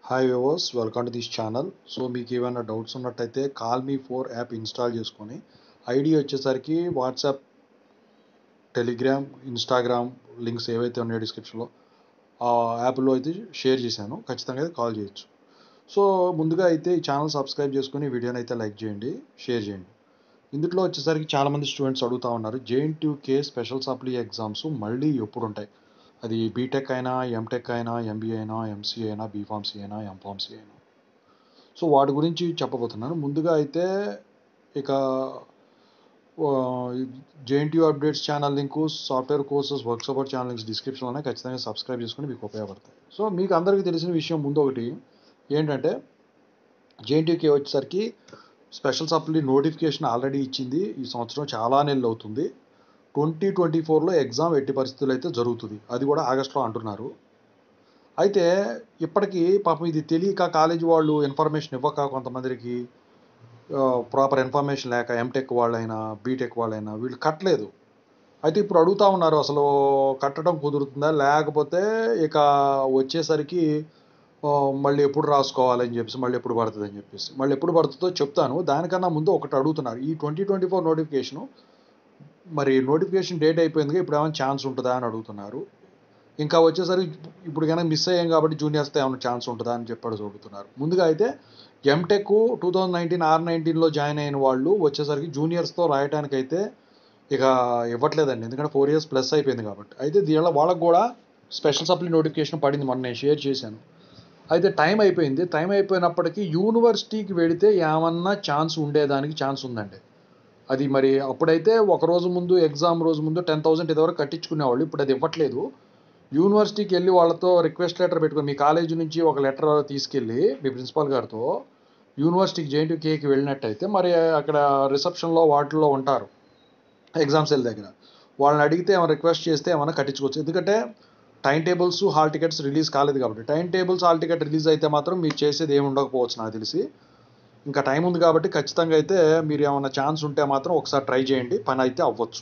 hi viewers welcome to this channel so మీకు ఏమైనా doubts ఉన్నట్టయితే call me four app install చేసుకొని ID వచ్చేసరికి వాట్సాప్ టెలిగ్రామ్ ఇన్స్టాగ్రామ్ లింక్స్ ఏవైతే ఉన్నాయో డిస్క్రిప్షన్లో ఆ యాప్లో అయితే షేర్ చేశాను ఖచ్చితంగా అయితే కాల్ చేయొచ్చు సో ముందుగా అయితే ఈ ఛానల్ సబ్స్క్రైబ్ చేసుకొని వీడియోని అయితే లైక్ చేయండి షేర్ చేయండి ఇందులో వచ్చేసరికి చాలామంది స్టూడెంట్స్ అడుగుతూ ఉన్నారు జేఎన్టీయూకే స్పెషల్ సప్లీ ఎగ్జామ్స్ మళ్ళీ ఎప్పుడు ఉంటాయి అది బీటెక్ అయినా ఎంటెక్ అయినా ఎంబీఏ అయినా ఎంసీఏ అయినా బీఫార్మసీ అయినా ఎంఫార్మసీ అయినా సో వాటి గురించి చెప్పబోతున్నాను ముందుగా అయితే ఇక JNTU updates channel link software courses work support channel links డిస్క్రిప్షన్లోనే ఖచ్చితంగా సబ్స్క్రైబ్ చేసుకుని మీకు ఉపయోగపడతాయి సో మీకు అందరికీ తెలిసిన విషయం ముందు ఒకటి ఏంటంటే జేఎన్టీయూకే వచ్చేసరికి స్పెషల్ సప్లీ నోటిఫికేషన్ ఆల్రెడీ ఇచ్చింది ఈ సంవత్సరం చాలా నెలలు అవుతుంది ట్వంటీ ట్వంటీ ఫోర్లో ఎగ్జామ్ ఎట్టి పరిస్థితులు అయితే జరుగుతుంది అది కూడా ఆగస్ట్లో అంటున్నారు అయితే ఇప్పటికీ పాపం ఇది తెలియక కాలేజీ వాళ్ళు ఇన్ఫర్మేషన్ ఇవ్వక కొంతమందికి ప్రాపర్ ఇన్ఫర్మేషన్ లేక ఎంటెక్ వాళ్ళైనా బీటెక్ వాళ్ళైనా వీళ్ళు కట్టలేదు అయితే ఇప్పుడు అడుగుతూ ఉన్నారు అసలు కట్టడం కుదురుతుందా లేకపోతే ఇక వచ్చేసరికి ఆ, మళ్ళీ ఎప్పుడు రాసుకోవాలని చెప్పేసి మళ్ళీ ఎప్పుడు పడుతుంది అని చెప్పేసి మళ్ళీ ఎప్పుడు పడుతుందో చెప్తాను దానికన్నా ముందు ఒకటి అడుగుతున్నారు ఈ ట్వంటీ ట్వంటీ ఫోర్ నోటిఫికేషను మరి నోటిఫికేషన్ డేట్ అయిపోయింది ఇప్పుడు ఏమైనా ఛాన్స్ ఉంటుందా అని అడుగుతున్నారు ఇంకా వచ్చేసరికి ఇప్పుడు కనుక మిస్ అయ్యాం కాబట్టి జూనియర్స్తో ఏమైనా ఛాన్స్ ఉంటుందా అని చెప్పి అడుగుతున్నారు ముందుగా అయితే MTech two thousand nineteen or నైన్టీన్లో జాయిన్ అయిన వాళ్ళు వచ్చేసరికి జూనియర్స్తో రాయడానికి అయితే ఇక ఇవ్వట్లేదండి ఎందుకంటే ఫోర్ ఇయర్స్ ప్లస్ అయిపోయింది కాబట్టి అయితే దీనిలో వాళ్ళకు కూడా స్పెషల్ సప్లీ నోటిఫికేషన్ పడింది మొన్న నేను షేర్ చేశాను అయితే టైం అయిపోయింది టైం అయిపోయినప్పటికీ యూనివర్సిటీకి వెళితే ఏమన్నా ఛాన్స్ ఉండేదానికి ఛాన్స్ ఉందండి అది మరి అప్పుడైతే ఒక రోజు ముందు ఎగ్జామ్ రోజు ముందు టెన్ థౌసండ్ ఇదివరకు కట్టించుకునేవాళ్ళు ఇప్పుడు అది ఇవ్వట్లేదు యూనివర్సిటీకి వెళ్ళి వాళ్ళతో రిక్వెస్ట్ లెటర్ పెట్టుకొని మీ కాలేజీ నుంచి ఒక లెటర్ తీసుకెళ్ళి మీ ప్రిన్సిపాల్ గారితో యూనివర్సిటీకి జేఎన్టీకేకి వెళ్ళినట్టయితే మరి అక్కడ రిసెప్షన్లో వాటిల్లో ఉంటారు ఎగ్జామ్ సెల్ దగ్గర వాళ్ళని అడిగితే ఏమైనా రిక్వెస్ట్ చేస్తే ఏమైనా కట్టించుకోవచ్చు ఎందుకంటే time tables hall tickets release కాలేదు కాబట్టి time tables hall ticket release అయితే మాత్రం మీరు చేసేది ఏమి ఉండకపోవచ్చు నాకు తెలిసి ఇంకా టైం ఉంది కాబట్టి ఖచ్చితంగా అయితే మీరు ఏమైనా ఛాన్స్ ఉంటే మాత్రం ఒకసారి ట్రై చేయండి పని అయితే అవ్వచ్చు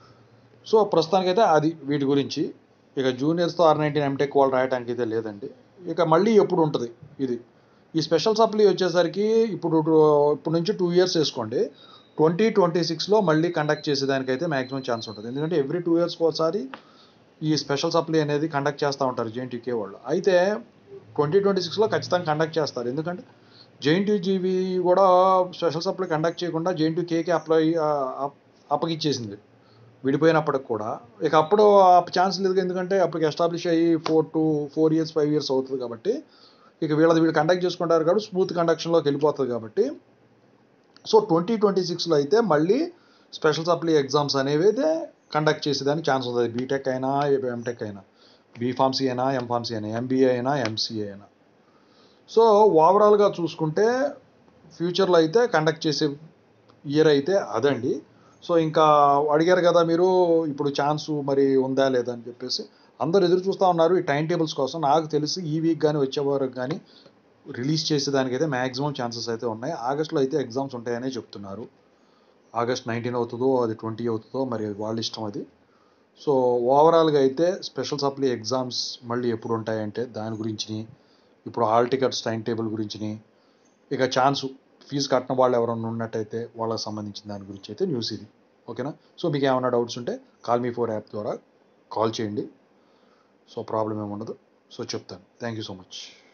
సో ప్రస్తుతానికైతే అది వీటి గురించి ఇక జూనియర్స్తో ఆర్ నైన్టీన్ ఎంటెక్ వాళ్ళు రాయడానికి అయితే లేదండి ఇక మళ్ళీ ఎప్పుడు ఉంటుంది ఇది ఈ స్పెషల్ సప్లీ వచ్చేసరికి ఇప్పుడు ఇప్పుడు నుంచి టూ ఇయర్స్ వేసుకోండి ట్వంటీ ట్వంటీ సిక్స్లో మళ్ళీ కండక్ట్ చేసేదానికైతే మ్యాక్సిమం ఛాన్స్ ఉంటుంది ఎందుకంటే ఎవ్రీ టూ ఇయర్స్కి ఒకసారి ఈ స్పెషల్ సప్లీ అనేది కండక్ట్ చేస్తూ ఉంటారు జేఎన్టీకే వాళ్ళు అయితే ట్వంటీ ట్వంటీ సిక్స్లో ఖచ్చితంగా కండక్ట్ చేస్తారు ఎందుకంటే జేఎన్టీజీవి కూడా స్పెషల్ సప్లై కండక్ట్ చేయకుండా జేఎన్టీ కేకే అప్లై అప్పగిచ్చేసింది విడిపోయినప్పటికి కూడా ఇక అప్పుడు ఆ ఛాన్స్ లేదు ఎందుకంటే అప్పటికి ఎస్టాబ్లిష్ అయ్యి four to four years five years అవుతుంది కాబట్టి ఇక వీళ్ళది వీళ్ళు కండక్ట్ చేసుకుంటారు కాబట్టి స్మూత్ కండక్షన్లోకి వెళ్ళిపోతుంది కాబట్టి సో ట్వంటీ ట్వంటీ సిక్స్లో అయితే మళ్ళీ స్పెషల్ సప్లీ ఎగ్జామ్స్ అనేవి అయితే కండక్ట్ చేసేదానికి ఛాన్స్ ఉంటుంది బీటెక్ అయినా ఎంటెక్ అయినా బీఫార్మసీ అయినా ఎంఫార్మసీ అయినా ఎంబీఏ అయినా ఎంసీఏ అయినా సో ఓవరాల్గా చూసుకుంటే ఫ్యూచర్లో అయితే కండక్ట్ చేసే ఇయర్ అయితే అదండి సో ఇంకా అడిగారు కదా మీరు ఇప్పుడు ఛాన్స్ మరి ఉందా లేదా అని చెప్పేసి అందరు ఎదురు చూస్తూ ఉన్నారు ఈ టైం టేబుల్స్ కోసం నాకు తెలిసి ఈ వీక్ కానీ వచ్చే వరకు కానీ రిలీజ్ చేసేదానికైతే మ్యాక్సిమం ఛాన్సెస్ అయితే ఉన్నాయి ఆగస్ట్లో అయితే ఎగ్జామ్స్ ఉంటాయనే చెప్తున్నారు ఆగస్ట్ నైన్టీన్ అవుతుందో అది ట్వంటీ అవుతుందో మరి వాళ్ళ ఇష్టం అది సో ఓవరాల్గా అయితే స్పెషల్ సప్లీ ఎగ్జామ్స్ మళ్ళీ ఎప్పుడు ఉంటాయంటే దాని గురించి ఇప్పుడు హాల్ టికెట్స్ టైం టేబుల్ గురించి ఇక ఛాన్స్ ఫీజు కట్టిన వాళ్ళు ఎవరైనా ఉన్నట్టయితే వాళ్ళకి సంబంధించిన దాని గురించి అయితే న్యూస్ ఇది ఓకేనా సో మీకు ఏమైనా డౌట్స్ ఉంటే కాల్ మీ ఫోర్ యాప్ ద్వారా కాల్ చేయండి సో ప్రాబ్లం ఏమి ఉండదు సో చెప్తాను థ్యాంక్ యూ సో మచ్